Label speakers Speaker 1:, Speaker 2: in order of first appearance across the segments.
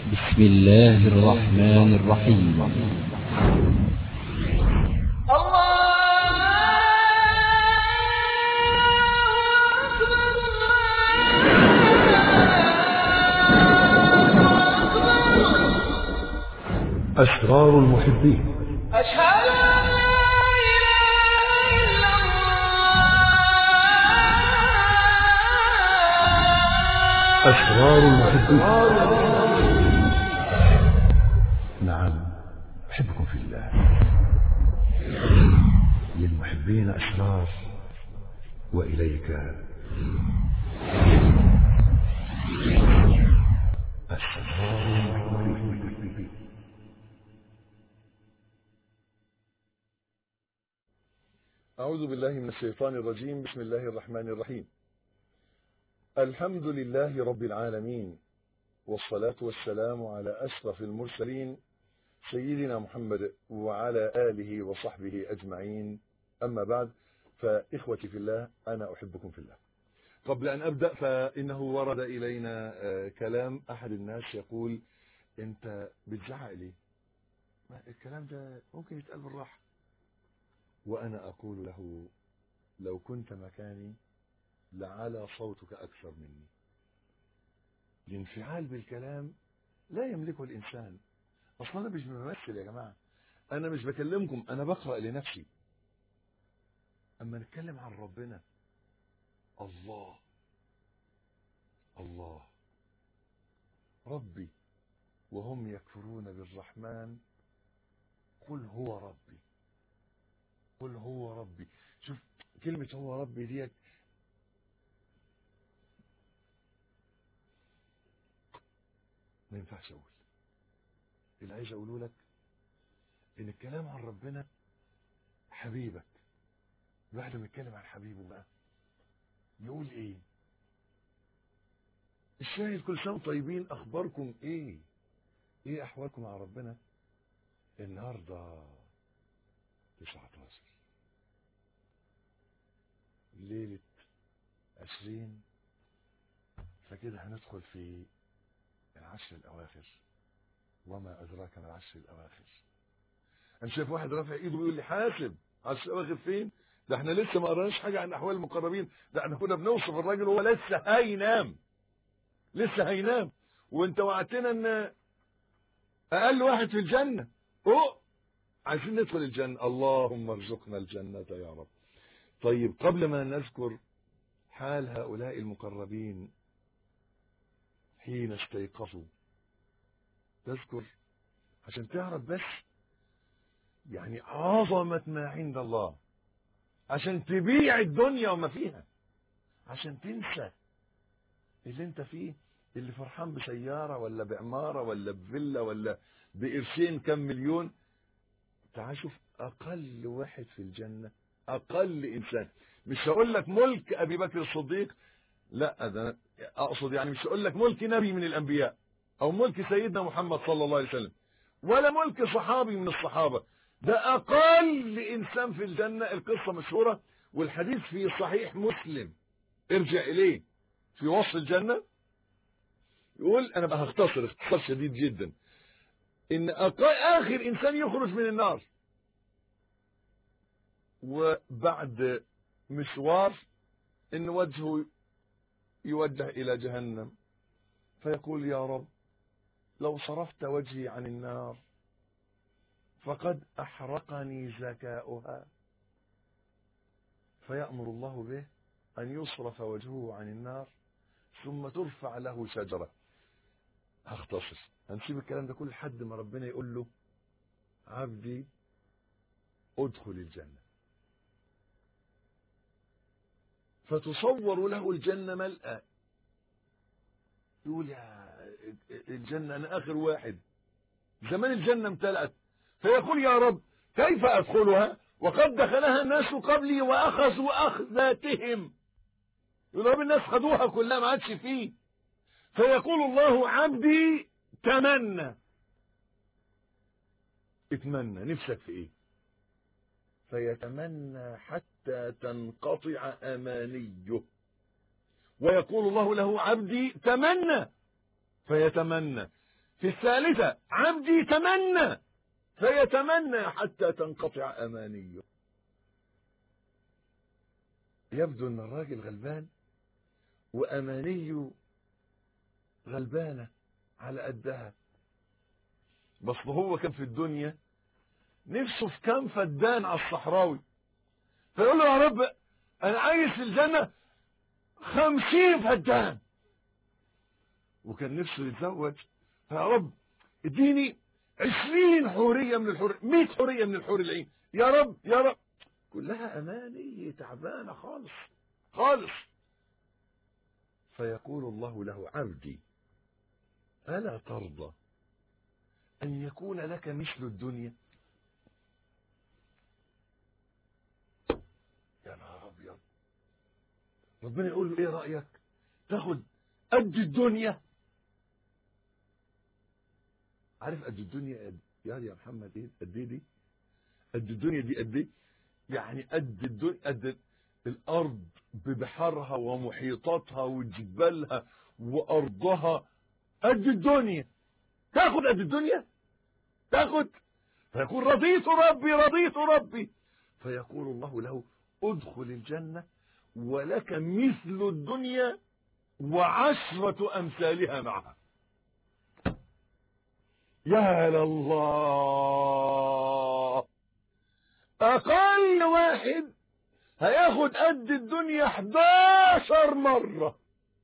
Speaker 1: بسم الله الرحمن الرحيم
Speaker 2: أسرار المحبين
Speaker 3: أشهد أن لا إله إلا الله
Speaker 2: أسرار المحبين نعم أحبكم في الله للمحبين أسرار وإليك أسرار المحبين
Speaker 4: أعوذ بالله من الشيطان الرجيم بسم الله الرحمن الرحيم الحمد لله رب العالمين والصلاة والسلام على أشرف المرسلين سيدنا محمد وعلى آله وصحبه أجمعين أما بعد فإخوتي في الله أنا أحبكم في الله قبل أن أبدأ فإنه ورد إلينا آه، كلام أحد الناس يقول أنت بتزعق ليه ما الكلام ده ممكن يتقال بالراحة وأنا أقول له لو كنت مكاني لعلى صوتك أكثر مني الانفعال بالكلام لا يملكه الإنسان أصلا أنا مش بمثل يا جماعة أنا مش بكلمكم أنا بقرأ لنفسي أما نتكلم عن ربنا الله الله ربي وهم يكفرون بالرحمن قل هو ربي قل هو ربي شوف كلمة هو ربي ديت ما ينفعش اقول اللي عايز اقوله لك ان الكلام عن ربنا حبيبك الواحد لما يتكلم عن حبيبه بقى يقول ايه الشاهد كل سنه وانتم طيبين اخباركم ايه ايه احوالكم مع ربنا النهارده 19 ليلة 20 فكده هندخل في العشر الأواخر وما أدراك ما العشر الأواخر أنا شايف واحد رافع إيده بيقول لي حاسب عشر الأواخر فين؟ ده احنا لسه ما قراناش حاجة عن أحوال المقربين ده احنا كنا بنوصف الراجل وهو لسه هينام لسه هينام وانت وعدتنا ان أقل واحد في الجنة أوه عايزين ندخل الجنة اللهم ارزقنا الجنة يا رب طيب قبل ما نذكر حال هؤلاء المقربين حين استيقظوا تذكر عشان تعرف بس يعني عظمة ما عند الله عشان تبيع الدنيا وما فيها عشان تنسى اللي انت فيه اللي فرحان بسيارة ولا بعمارة ولا بفيلا ولا بقرشين كم مليون تعال شوف اقل واحد في الجنة اقل انسان مش هقول لك ملك ابي بكر الصديق لا ده أنا اقصد يعني مش هقول لك ملك نبي من الانبياء او ملك سيدنا محمد صلى الله عليه وسلم ولا ملك صحابي من الصحابة ده اقل انسان في الجنة القصة مشهورة والحديث في صحيح مسلم ارجع اليه في وصف الجنة يقول انا بقى هختصر اختصار شديد جدا ان أقل اخر انسان يخرج من النار وبعد مشوار ان وجهه يوجه الى جهنم فيقول يا رب لو صرفت وجهي عن النار فقد احرقني زكاؤها فيأمر الله به ان يصرف وجهه عن النار ثم ترفع له شجرة هختصر هنسيب الكلام ده كله لحد ما ربنا يقول له عبدي ادخل الجنة فتصور له الجنة ملأى يقول يا الجنة أنا آخر واحد زمان الجنة امتلأت فيقول يا رب كيف أدخلها وقد دخلها الناس قبلي وأخذوا أخذاتهم يقول رب الناس خدوها كلها ما عادش فيه فيقول الله عبدي تمنى اتمنى نفسك في ايه فيتمنى حتى تنقطع امانيه ويقول الله له عبدي تمنى فيتمنى في الثالثة عبدي تمنى فيتمنى حتى تنقطع أمانيه يبدو أن الراجل غلبان وأمانيه غلبانة على قدها بس هو كان في الدنيا نفسه في كام فدان على الصحراوي فيقول له يا رب انا عايز في الجنة خمسين فدان وكان نفسه يتزوج فيا رب اديني عشرين حورية من الحور مئة حورية من الحور العين يا رب يا رب كلها اماني تعبانة خالص خالص فيقول الله له عبدي ألا ترضى أن يكون لك مثل الدنيا يا نهار أبيض ربنا يقول له إيه رأيك تاخد قد الدنيا عارف قد الدنيا قد يا يا محمد ايه قد ايه دي قد الدنيا دي قد ايه يعني قد الدنيا قد الارض ببحرها ومحيطاتها وجبالها وارضها قد الدنيا تاخد قد الدنيا تاخد فيقول رضيت ربي رضيت ربي فيقول الله له ادخل الجنة ولك مثل الدنيا وعشرة أمثالها معها يا لله أقل واحد هياخد قد الدنيا 11 مرة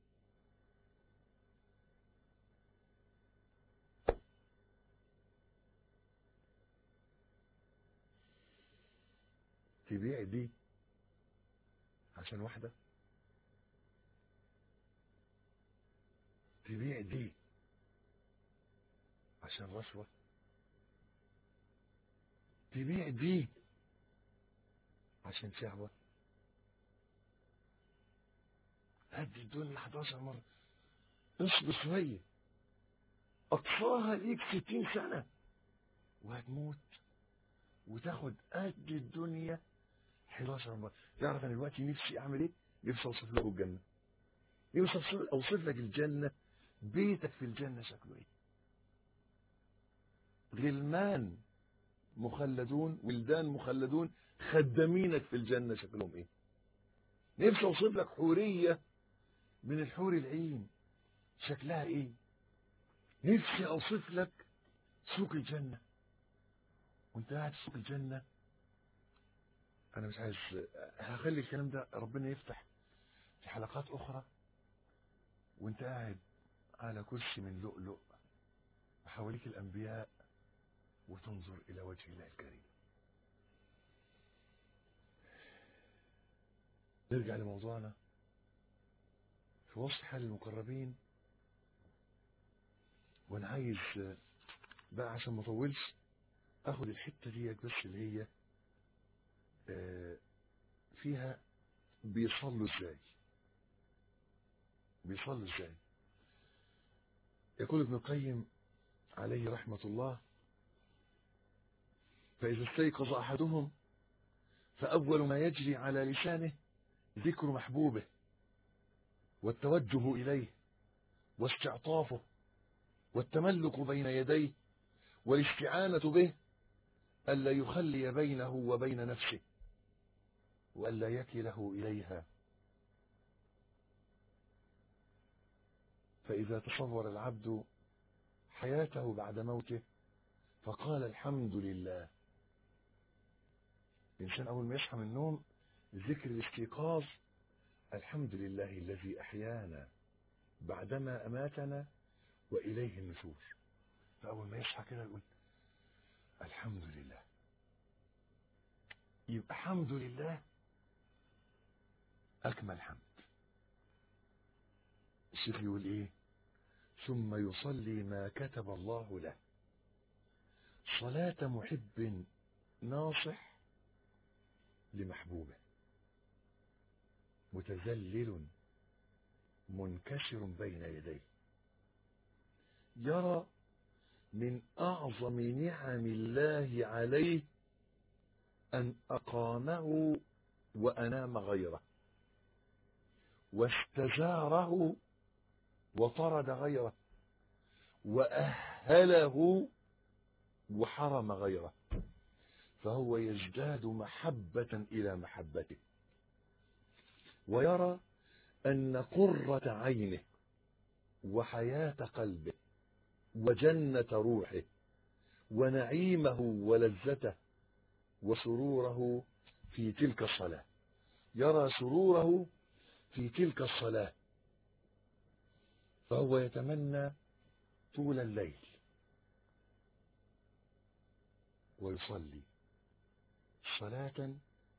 Speaker 4: تبيع دي عشان واحدة تبيع دي عشان رشوة تبيع دي عشان شهوة هدي الدنيا 11 مرة اصبر شوية أقصاها ليك 60 سنة وهتموت وتاخد قد الدنيا 11 مرة تعرف انا دلوقتي نفسي اعمل ايه نفسي اوصف لكم الجنة نفسي أوصف- اوصف لك الجنة بيتك في الجنة شكله ايه غلمان مخلدون ولدان مخلدون خدامينك في الجنة شكلهم ايه نفسي اوصف لك حورية من الحور العين شكلها ايه نفسي اوصف لك سوق الجنة وانت قاعد في سوق الجنة انا مش عايز هخلي الكلام ده ربنا يفتح في حلقات اخرى وانت قاعد على كرسي من لؤلؤ وحواليك الانبياء وتنظر الى وجه الله الكريم نرجع لموضوعنا في وصف حال المقربين وانا عايز بقى عشان ما اطولش اخد الحته ديت بس اللي هي آه، فيها بيصلوا ازاي بيصلوا ازاي يقول ابن القيم عليه رحمة الله فإذا استيقظ أحدهم فأول ما يجري على لسانه ذكر محبوبه والتوجه إليه واستعطافه والتملك بين يديه والاستعانة به ألا يخلي بينه وبين نفسه وألا يكله إليها فإذا تصور العبد حياته بعد موته فقال الحمد لله الإنسان أول ما يصحى من النوم ذكر الاستيقاظ الحمد لله الذي أحيانا بعدما أماتنا وإليه النشور فأول ما يصحى كده يقول الحمد لله يبقى الحمد لله أكمل حمد الشيخ يقول إيه ثم يصلي ما كتب الله له صلاة محب ناصح لمحبوبه متذلل منكسر بين يديه يرى من أعظم نعم الله عليه أن أقامه وأنام غيره واستزاره وطرد غيره وأهل أجهله وحرم غيره فهو يزداد محبة إلى محبته ويرى أن قرة عينه وحياة قلبه وجنة روحه ونعيمه ولذته وسروره في تلك الصلاة يرى سروره في تلك الصلاة فهو يتمنى طول الليل ويصلي صلاة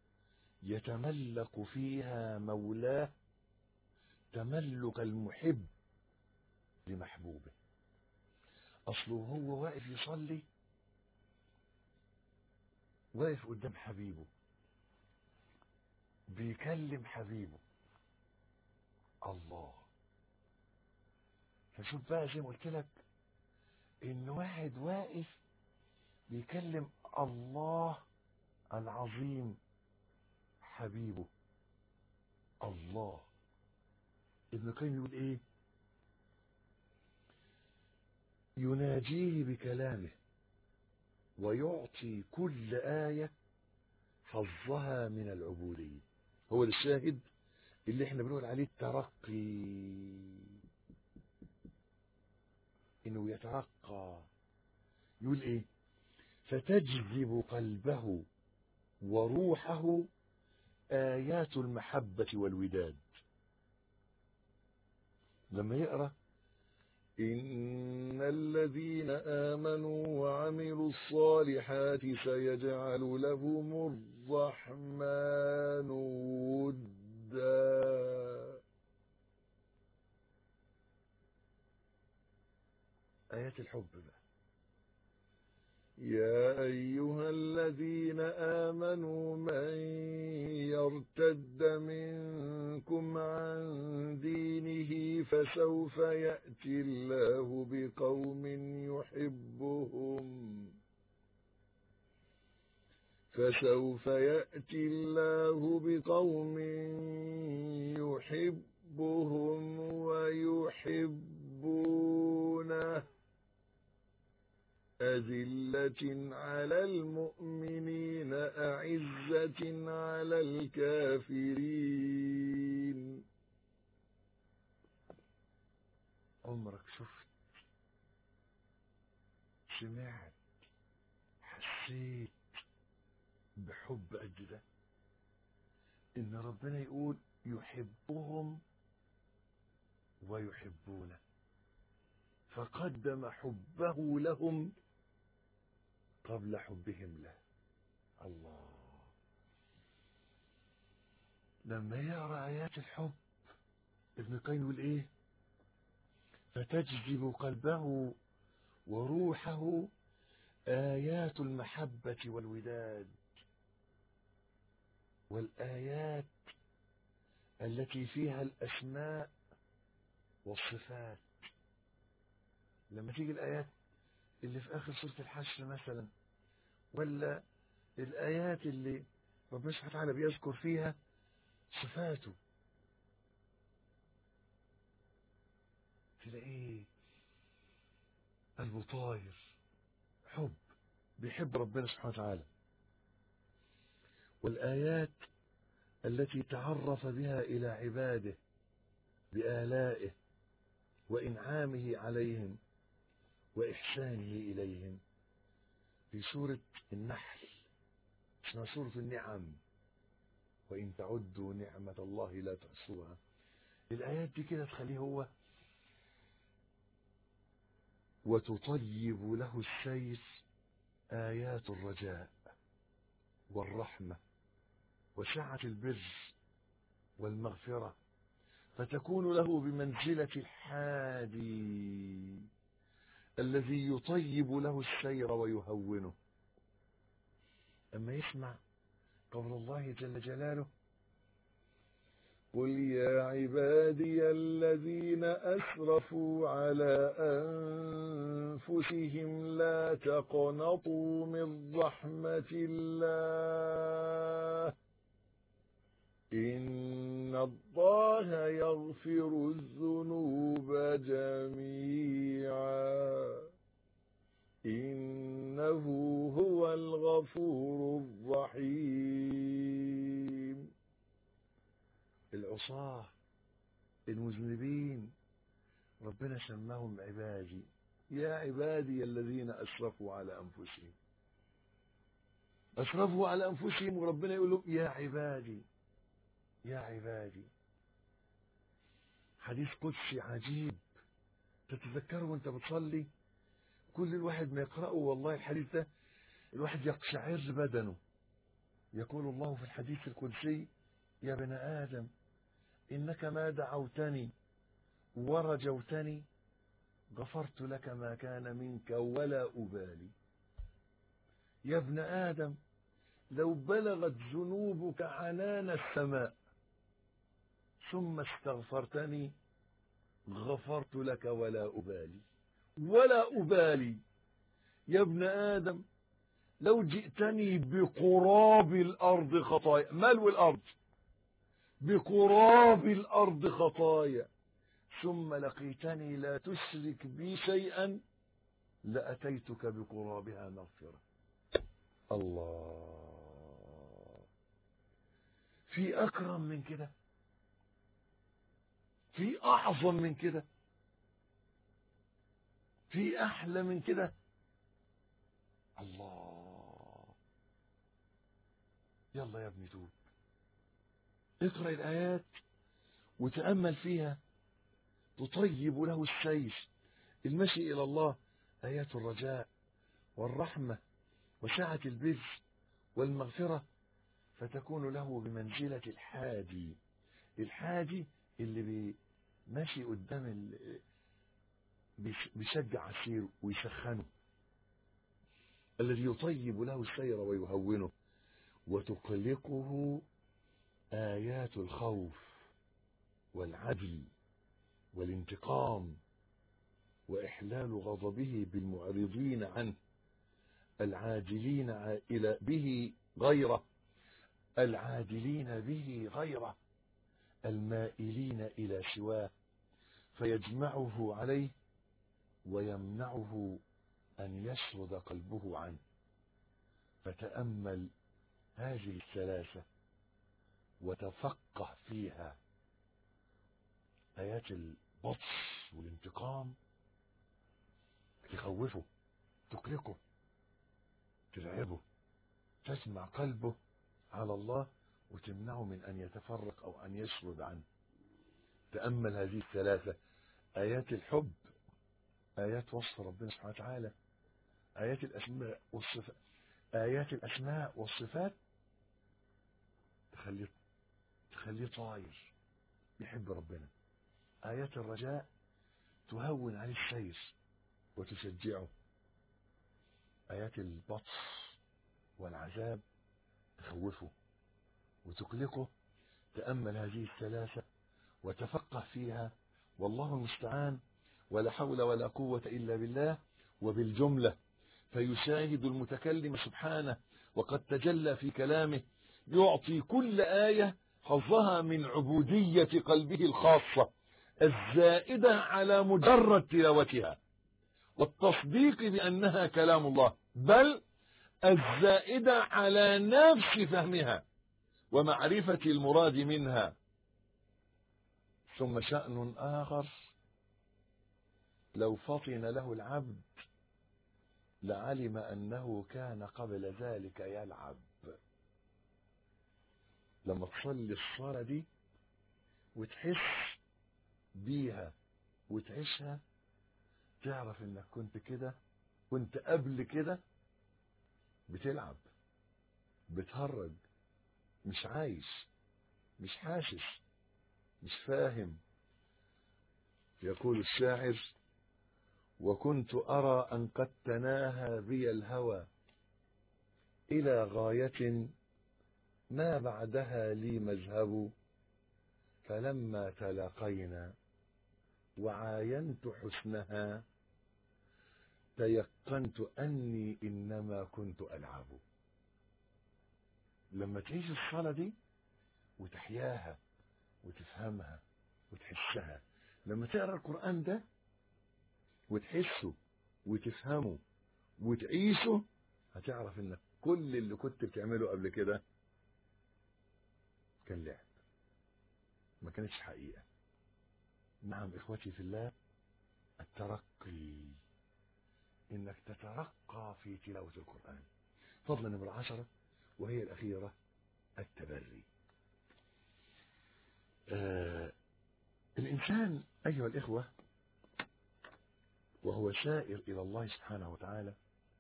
Speaker 4: يتملك فيها مولاه تملك المحب لمحبوبه أصله هو واقف يصلي واقف قدام حبيبه بيكلم حبيبه الله فشوف بقى زي ما قلت لك ان واحد واقف بيكلم الله العظيم حبيبه الله ابن القيم يقول ايه يناجيه بكلامه ويعطي كل آية حظها من العبودية هو ده الشاهد اللي احنا بنقول عليه الترقي انه يترقى يقول ايه فتجذب قلبه وروحه آيات المحبة والوداد لما يقرأ إن الذين آمنوا وعملوا الصالحات سيجعل لهم الرحمن ودا آيات الحب بقى يا أيها الذين آمنوا من يرتد منكم عن دينه فسوف يأتي الله بقوم يحبهم فسوف يأتي الله بقوم يحبهم ويحبونه أذلة على المؤمنين أعزة على الكافرين عمرك شفت سمعت حسيت بحب قد ده إن ربنا يقول يحبهم ويحبونه فقدم حبه لهم قبل حبهم له الله لما يقرا ايات الحب ابن القيم يقول ايه فتجذب قلبه وروحه ايات المحبه والوداد والايات التي فيها الاسماء والصفات لما تيجي الآيات اللي في آخر سورة الحشر مثلا ولا الآيات اللي ربنا سبحانه وتعالى بيذكر فيها صفاته تلاقيه قلبه طاير حب بيحب ربنا سبحانه وتعالى والآيات التي تعرف بها إلى عباده بآلائه وإنعامه عليهم وإحسانه إليهم في سورة النحل اسمها سورة النعم وإن تعدوا نعمة الله لا تحصوها الآيات دي كده تخليه هو وتطيب له السير آيات الرجاء والرحمة وسعة البر والمغفرة فتكون له بمنزلة الحادي الذي يطيب له السير ويهونه أما يسمع قول الله جل جلاله قل يا عبادي الذين أسرفوا على أنفسهم لا تقنطوا من رحمة الله إن الله يغفر الذنوب جميعا إنه هو الغفور الرحيم العصاة المذنبين ربنا سماهم عبادي يا عبادي الذين أسرفوا على أنفسهم أسرفوا على أنفسهم وربنا يقول لهم يا عبادي يا عبادي حديث قدسي عجيب تتذكره وانت بتصلي كل الواحد ما يقرأه والله الحديث ده الواحد يقشعر بدنه يقول الله في الحديث القدسي يا ابن آدم إنك ما دعوتني ورجوتني غفرت لك ما كان منك ولا أبالي يا ابن آدم لو بلغت ذنوبك عنان السماء ثم استغفرتني غفرت لك ولا أبالي ولا أبالي يا ابن آدم لو جئتني بقراب الأرض خطايا ملو الأرض بقراب الأرض خطايا ثم لقيتني لا تشرك بي شيئا لأتيتك بقرابها مغفرة الله في أكرم من كده في أعظم من كده في أحلى من كده الله يلا يا ابني توب اقرأ الآيات وتأمل فيها تطيب له السيف المشي إلى الله آيات الرجاء والرحمة وسعة البر والمغفرة فتكون له بمنزلة الحادي الحادي اللي بي ماشي قدام ال... بيش- بيشجع عسير ويسخنه الذي يطيب له السير ويهونه وتقلقه آيات الخوف والعدل والانتقام وإحلال غضبه بالمعرضين عنه العاجلين ع- إلى به غيره العادلين به غيره المائلين إلى سواه فيجمعه عليه ويمنعه أن يشرد قلبه عنه فتأمل هذه الثلاثة وتفقه فيها آيات البطش والانتقام تخوفه تقلقه ترعبه تجمع قلبه على الله وتمنعه من أن يتفرق أو أن يشرد عنه تأمل هذه الثلاثة آيات الحب آيات وصف ربنا سبحانه وتعالى آيات الأسماء والصفات آيات الأسماء والصفات تخليه تخليه طاير يحب ربنا آيات الرجاء تهون عليه السير وتشجعه آيات البطش والعذاب تخوفه وتقلقه تأمل هذه الثلاثة وتفقه فيها والله المستعان ولا حول ولا قوة إلا بالله وبالجملة فيشاهد المتكلم سبحانه وقد تجلى في كلامه يعطي كل آية حظها من عبودية قلبه الخاصة الزائدة على مجرد تلاوتها والتصديق بأنها كلام الله بل الزائدة على نفس فهمها ومعرفة المراد منها ثم شأن آخر لو فطن له العبد لعلم أنه كان قبل ذلك يلعب لما تصلي الصلاة دي وتحس بيها وتعيشها تعرف انك كنت كده كنت قبل كده بتلعب بتهرج مش عايش مش حاسس مش فاهم يقول الشاعر وكنت أرى أن قد تناهى بي الهوى إلى غاية ما بعدها لي مذهب فلما تلاقينا وعاينت حسنها تيقنت أني إنما كنت ألعب لما تعيش الصلاة دي وتحياها وتفهمها وتحسها لما تقرأ القرآن ده وتحسه وتفهمه وتعيشه هتعرف انك كل اللي كنت بتعمله قبل كده كان لعب ما كانتش حقيقة نعم اخوتي في الله الترقي انك تترقى في تلاوة القرآن فضلا نمرة عشرة وهي الأخيرة التبري آه الإنسان أيها الإخوة وهو سائر إلى الله سبحانه وتعالى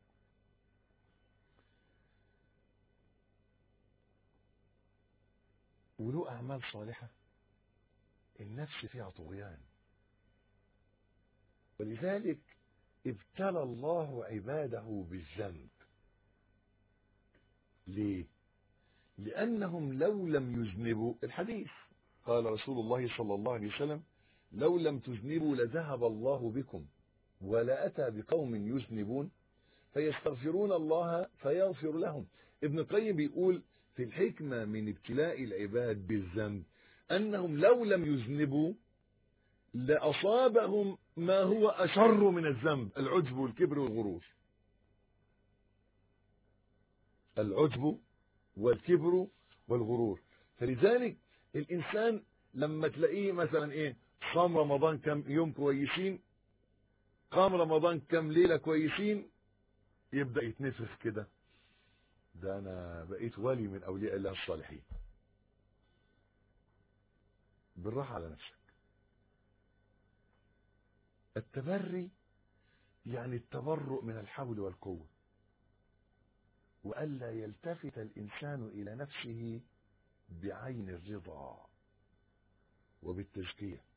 Speaker 4: وله أعمال صالحة النفس فيها طغيان ولذلك ابتلى الله عباده بالذنب ليه لأنهم لو لم يذنبوا الحديث قال رسول الله صلى الله عليه وسلم لو لم تذنبوا لذهب الله بكم ولأتى بقوم يذنبون فيستغفرون الله فيغفر لهم ابن القيم بيقول في الحكمة من ابتلاء العباد بالذنب أنهم لو لم يذنبوا لأصابهم ما هو أشر من الذنب العجب والكبر والغرور العجب والكبر والغرور فلذلك الإنسان لما تلاقيه مثلا إيه صام رمضان كم يوم كويسين قام رمضان كم ليلة كويسين يبدأ يتنفخ كده ده أنا بقيت ولي من أولياء الله الصالحين بالراحة على نفسك التبري يعني التبرؤ من الحول والقوة وألا يلتفت الإنسان إلى نفسه بعين الرضا وبالتزكية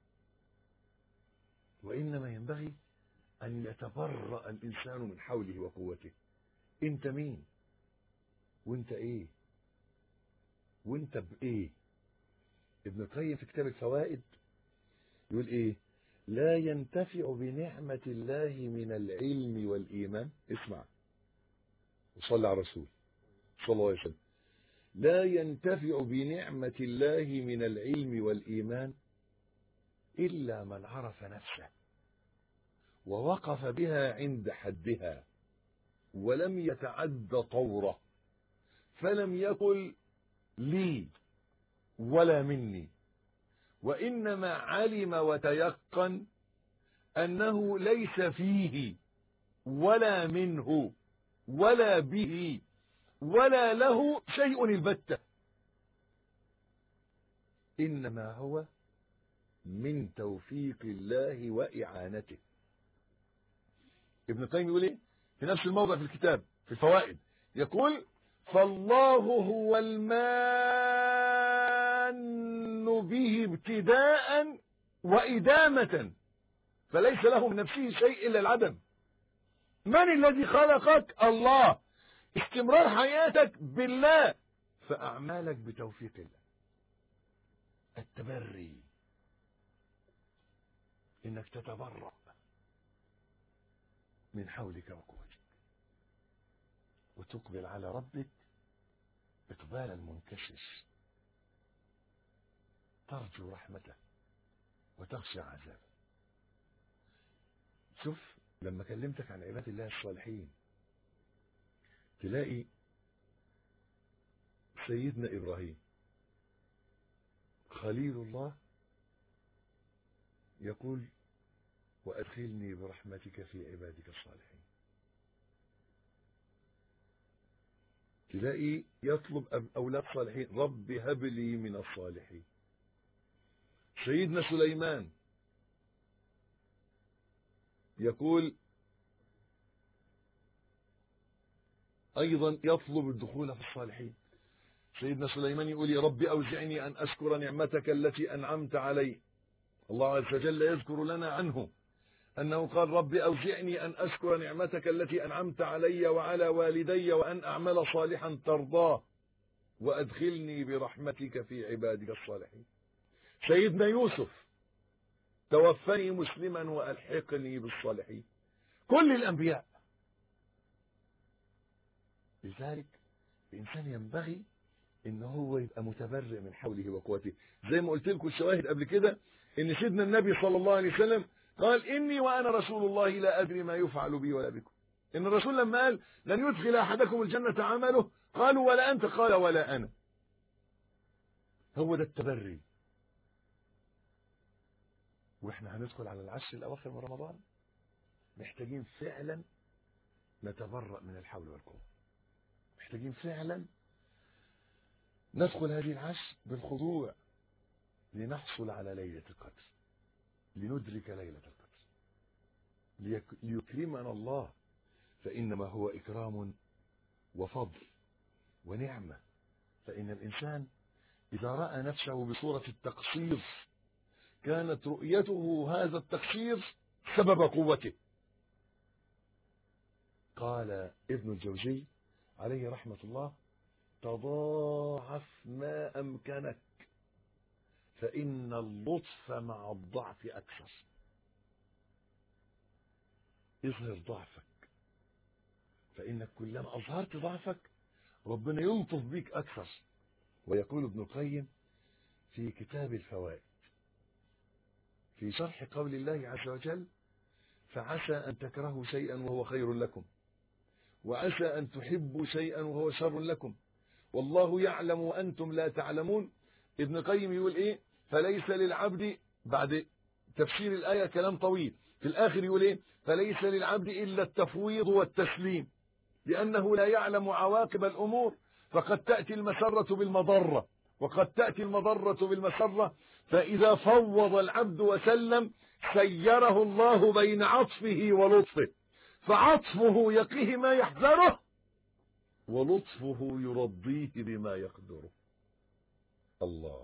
Speaker 4: وإنما ينبغي أن يتبرأ الإنسان من حوله وقوته أنت مين وأنت إيه وأنت بإيه ابن القيم في كتاب الفوائد يقول إيه لا ينتفع بنعمة الله من العلم والإيمان اسمع وصلى على الرسول صلى الله عليه وسلم لا ينتفع بنعمة الله من العلم والإيمان إلا من عرف نفسه ووقف بها عند حدها ولم يتعد طوره فلم يقل لي ولا مني وإنما علم وتيقن أنه ليس فيه ولا منه ولا به ولا له شيء البتة إنما هو من توفيق الله وإعانته ابن القيم يقول ايه في نفس الموضع في الكتاب في الفوائد يقول فالله هو المان به ابتداء وإدامة فليس له من نفسه شيء إلا العدم من الذي خلقك الله استمرار حياتك بالله فأعمالك بتوفيق الله التبري انك تتبرأ من حولك وقوتك وتقبل على ربك اقبال المنكسر ترجو رحمته وتخشى عذابه شوف لما كلمتك عن عباد الله الصالحين تلاقي سيدنا ابراهيم خليل الله يقول وادخلني برحمتك في عبادك الصالحين تلاقي يطلب اولاد صالحين رب هب لي من الصالحين سيدنا سليمان يقول ايضا يطلب الدخول في الصالحين سيدنا سليمان يقول يا رب اوزعني ان اشكر نعمتك التي انعمت علي الله عز وجل يذكر لنا عنه انه قال رب اوزعني ان اشكر نعمتك التي انعمت علي وعلى والدي وان اعمل صالحا ترضاه وادخلني برحمتك في عبادك الصالحين سيدنا يوسف توفني مسلما والحقني بالصالحين كل الانبياء لذلك الانسان ينبغي ان هو يبقى متبرئ من حوله وقوته زي ما قلت لكم الشواهد قبل كده ان سيدنا النبي صلى الله عليه وسلم قال اني وانا رسول الله لا ادري ما يفعل بي ولا بكم ان الرسول لما قال لن يدخل احدكم الجنة عمله قالوا ولا انت قال ولا انا هو ده التبري واحنا هندخل على العشر الاواخر من رمضان محتاجين فعلا نتبرأ من الحول والقوة محتاجين فعلا ندخل هذه العشر بالخضوع لنحصل على ليلة القدر لندرك ليلة القدر ليك- ليكرمنا الله فإنما هو إكرام وفضل ونعمة فإن الإنسان إذا رأى نفسه بصورة التقصير كانت رؤيته هذا التقصير سبب قوته قال ابن الجوزي عليه رحمة الله تضاعف ما أمكنك فإن اللطف مع الضعف أكثر اظهر ضعفك فإنك كلما أظهرت ضعفك ربنا يلطف بيك أكثر ويقول ابن القيم في كتاب الفوائد في شرح قول الله عز وجل فعسى أن تكرهوا شيئا وهو خير لكم وعسى أن تحبوا شيئا وهو شر لكم والله يعلم وأنتم لا تعلمون ابن القيم يقول إيه فليس للعبد بعد تفسير الآية كلام طويل في الآخر يقول إيه فليس للعبد إلا التفويض والتسليم لأنه لا يعلم عواقب الأمور فقد تأتي المسرة بالمضرة وقد تأتي المضرة بالمسرة فإذا فوض العبد وسلم سيره الله بين عطفه ولطفه فعطفه يقيه ما يحذره ولطفه يرضيه بما يقدره الله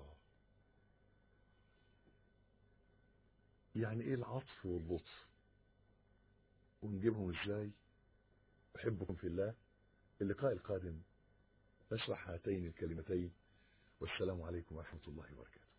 Speaker 4: يعني ايه العطف واللطف ونجيبهم ازاي احبكم في الله اللقاء القادم نشرح هاتين الكلمتين والسلام عليكم ورحمة الله وبركاته